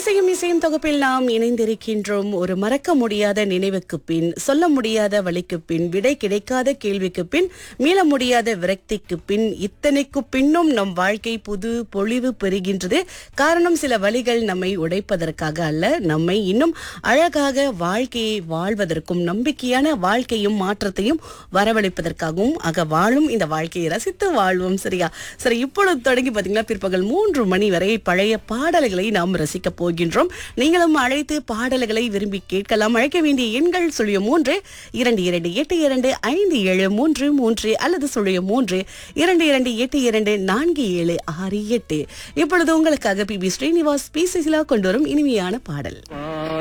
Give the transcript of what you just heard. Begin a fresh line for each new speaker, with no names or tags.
இசையும் இசையும் தொகுப்பில் நாம் இணைந்திருக்கின்றோம் ஒரு மறக்க முடியாத நினைவுக்கு பின் சொல்ல முடியாத வழிக்கு பின் விடை கிடைக்காத கேள்விக்கு பின் மீள முடியாத விரக்திக்கு பின் இத்தனைக்கு பின்னும் நம் வாழ்க்கை புது பொலிவு பெறுகின்றது காரணம் சில வழிகள் நம்மை உடைப்பதற்காக அல்ல நம்மை இன்னும் அழகாக வாழ்க்கையை வாழ்வதற்கும் நம்பிக்கையான வாழ்க்கையும் மாற்றத்தையும் வரவழைப்பதற்காகவும் ஆக வாழும் இந்த வாழ்க்கையை ரசித்து வாழ்வோம் சரியா சரி இப்பொழுது தொடங்கி பாத்தீங்கன்னா பிற்பகல் மூன்று மணி வரை பழைய பாடல்களை நாம் ரசிக்க போகின்றோம் நீங்களும் அழைத்து பாடல்களை விரும்பி கேட்கலாம் அழைக்க வேண்டிய எண்கள் சுழிய மூன்று இரண்டு இரண்டு எட்டு இரண்டு ஐந்து ஏழு மூன்று மூன்று அல்லது சுழிய மூன்று இரண்டு இரண்டு எட்டு இரண்டு நான்கு ஏழு ஆறு எட்டு இப்பொழுது உங்களுக்காக P B Srinivas P Susheela கொண்டு வரும் இனிமையான பாடல்